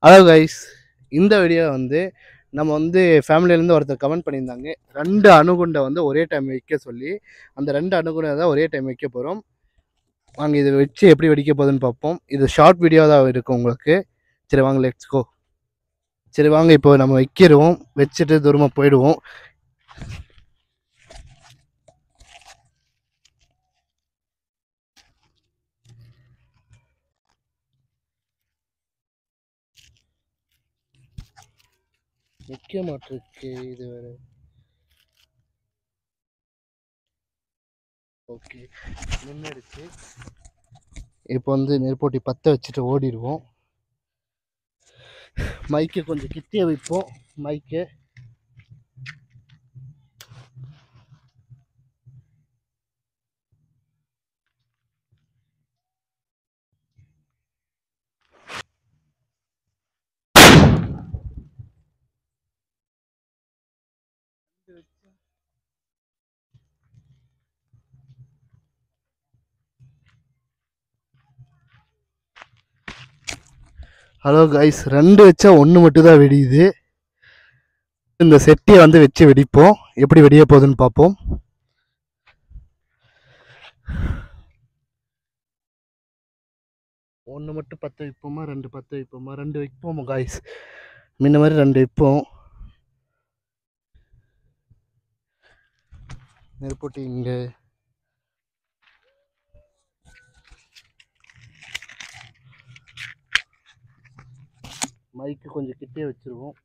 hello guys இந்த video வந்து நம்ம வந்து ஃபேமிலியிலேருந்து ஒருத்தர் கமெண்ட் பண்ணியிருந்தாங்க ரெண்டு அணுகுண்டை வந்து ஒரே டைம் வைக்க சொல்லி அந்த ரெண்டு அணுகுண்டை தான் ஒரே டைம் வைக்க போகிறோம் வாங்க இதை வச்சு எப்படி வெடிக்க போகுதுன்னு பார்ப்போம் இது ஷார்ட் வீடியோ தான் இருக்கும் உங்களுக்கு சரி வாங்க லெட்ஸ் கோ சரி வாங்க இப்போ நம்ம வைக்கிறோம் வச்சுட்டு தூரமாக போயிடுவோம் வைக்க மாட்டிருக்கு இது வேற ஓகே நின்றுடுச்சு இப்போ வந்து நெருப்போட்டி பற்ற வச்சுட்டு ஓடிடுவோம் மைக்கை கொஞ்சம் கிட்டே வைப்போம் மைக்கை ஹலோ கைஸ் ரெண்டு வச்சா ஒன்று மட்டும் தான் வெடியுது இந்த செட்டியை வந்து வச்சு வெடிப்போம் எப்படி வெடிய போகுதுன்னு பார்ப்போம் ஒன்று மட்டும் பற்ற வைப்போமா ரெண்டு பற்ற வைப்போமா ரெண்டு வைப்போம் காய்ஸ் முன்ன மாதிரி ரெண்டு வைப்போம் நெருப்பொட்டி இங்கே மைக்கு கொஞ்சம் கிட்டே வச்சிருவோம்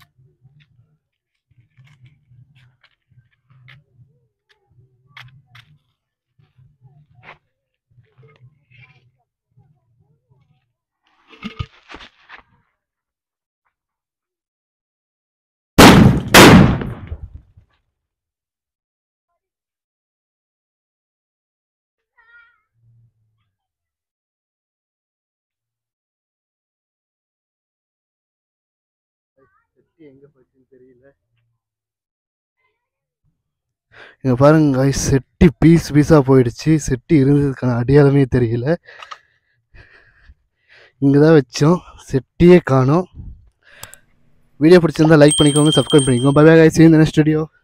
செட்டி எங்கே போச்சுன்னு தெரியல இங்கே பாருங்க guys, செட்டி பீஸ் பீஸாக போயிடுச்சு செட்டி இருந்ததுக்கான அடையாளமே தெரியல இங்கே தான் வச்சோம் செட்டியே காணோம் வீடியோ பிடிச்சிருந்தா லைக் பண்ணிக்கோங்க சப்ஸ்கிரைப் பண்ணிக்கோங்க bye bye guys see you in the next video